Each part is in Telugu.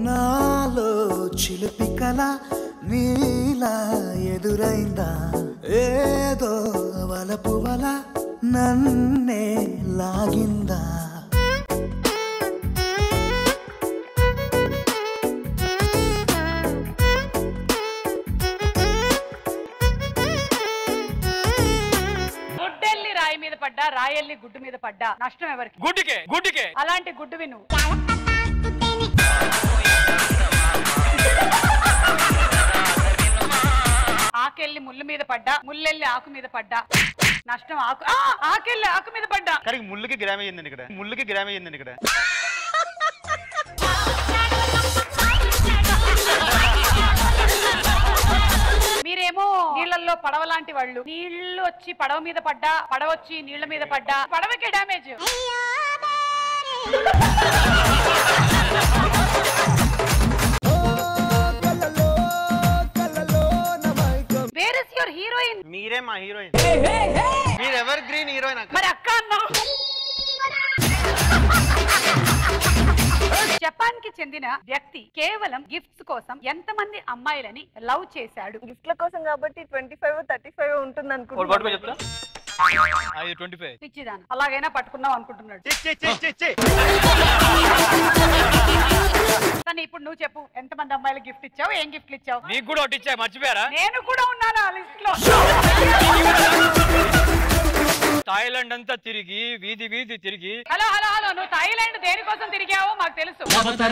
నాలో చిలిపి కల నీలా ఎదురైందా ఏదో వలపు వల నన్నే లాగిందా గుడ్డెల్లి రాయి మీద పడ్డా రాయల్ని గుడ్డు మీద పడ్డా నష్టం ఎవరికి గుడ్డికే గుడ్డికే అలాంటి గుడ్డువి నువ్వు ఆకెళ్ళి ముళ్ళు మీద పడ్డా ముల్లెళ్ళి ఆకు మీద పడ్డా నష్టం ఆకు ఆ, ఆకెళ్ళి ఆకు మీద పడ్డా కానీ ముళ్ళుకి గ్రామ్ అయ్యిందండి ఇక్కడ ముళ్ళుకి గ్రామ్ అయ్యిందండి ఇక్కడ మీరేమో నీళ్ళల్లో పడవ లాంటి వాళ్ళు నీళ్లు వచ్చి పడవ మీద పడ్డా పడవ వచ్చి నీళ్ల మీద పడ్డా పడవకే damage where is your heroine మీరే మా హీరోయిన్ మీరు ఎవర్ గ్రీన్ హీరోయిన్ మరి అక్క అన్నావు జపాన్ కి చెందిన వ్యక్తి కేవలం గిఫ్ట్స్ కోసం ఎంతమంది అమ్మాయిలని లవ్ చేశాడు గిఫ్ట్ల కోసం కాబట్టి ట్వంటీ ఫైవ్ థర్టీ ఫైవ్ ఉంటుంది పట్టుకో చెప్తా అనుకుంటున్నాను అది ట్వంటీ ఫైవ్ పిచ్చిదాన అలాగైనా పట్టుకున్నావు అనుకుంటున్నాడు కానీ ఇప్పుడు నువ్వు చెప్పు ఎంతమంది అమ్మాయిలు గిఫ్ట్ ఇచ్చావు ఏం గిఫ్ట్లు ఇచ్చావు నీకు కూడా ఒకటి ఇచ్చా మర్చిపోయారా నేను కూడా ఉన్నాను ఆ లిస్ట్ లో థాయిలాండ్ అంతా తిరిగి వీధి వీధి తిరిగి హలో హలో హలో నువ్వు థాయిలాండ్ దేనికోసం తిరిగావో మాకు తెలుసు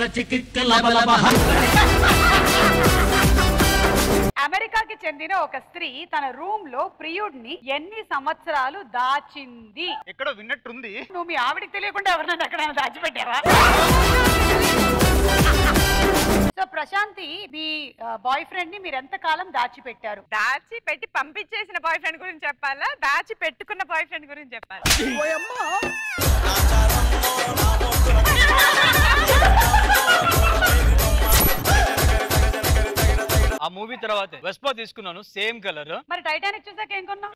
అమెరికాకి చెందిన ఒక స్త్రీ తన రూమ్ లో ప్రియుడిని ఎన్ని సంవత్సరాలు దాచింది ఎక్కడో విన్నట్టుంది నువ్వు మీ ఆవిడకి తెలియకుండా ఎవరినైనా ఎక్కడైనా దాచిపెట్టావా సో ప్రశాంతి మీ బాయ్ ఫ్రెండ్ ని మీరు ఎంత కాలం దాచిపెట్టారు దాచి పెట్టి పంపించేసిన బాయ్ ఫ్రెండ్ గురించి చెప్పాలా దాచి పెట్టుకున్న బాయ్ ఫ్రెండ్ గురించి చెప్పాలా ఆ మూవీ తర్వాత వెస్పా తీసుకున్నాను సేమ్ కలర్ మరి టైటానిక్ చూసాక ఏం కొన్నావు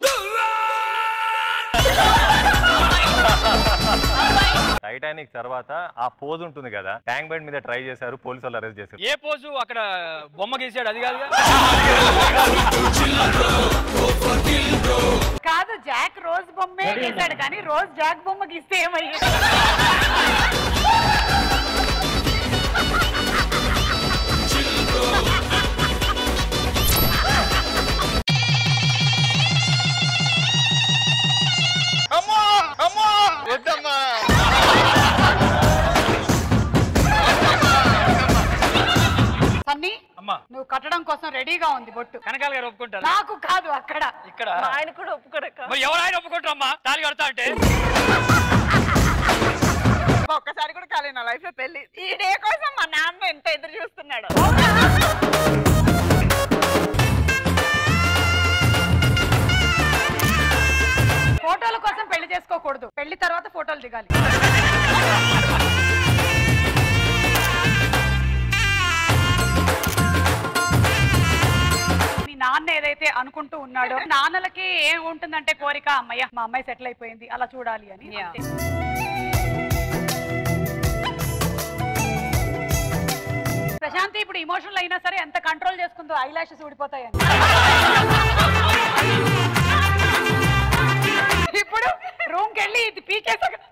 టైటానిక్ తర్వాత ఆ పోజ్ ఉంటుంది కదా ట్యాంక్ బండ్ మీద ట్రై చేశారు పోలీసు వాళ్ళు అరెస్ట్ చేశారు ఏ పోజు అక్కడ బొమ్మ గీసాడు అది కాదు కాదు జాక్ రోజ్ బొమ్మే గీసాడు కానీ రోజ్ జాక్ బొమ్మ గీస్తే ఏమయ్యేది అమ్మో అమ్మో వద్దమ్మా సన్నీ అమ్మా నువ్వు కట్టడం కోసం రెడీగా ఉంది బొట్టు కనకాల గారు ఒప్పుకుంటారా నాకు కాదు అక్కడ ఇక్కడ మా ఆయన కూడా ఒప్పుకోరక్క మరి ఎవరైనా ఒప్పుకుంటారమ్మా తాళి కడతా అంటే ఒక్కసారి కూడా కాలేదు నా లైఫ్ లో పెళ్లి ఈ డే కోసం మా నాన్న ఎంత ఎదురు చూస్తున్నాడు ఫోటోల కోసం పెళ్లి చేసుకోకూడదు పెళ్లి తర్వాత ఫోటోలు దిగాలి మీ నాన్న ఏదైతే అనుకుంటూ ఉన్నాడో నాన్నలకి ఏం ఉంటుందంటే కోరిక అమ్మయ్య మా అమ్మాయి సెటిల్ అయిపోయింది అలా చూడాలి అని Yeah. అంతే. ప్రశాంతి ఇప్పుడు ఇమోషనల్ అయినా సరే ఎంత కంట్రోల్ చేసుకుందో ఐ లాషెస్ ఊడిపోతాయని ఇప్పుడు రూమ్ కి వెళ్ళి ఇది పీకేసాక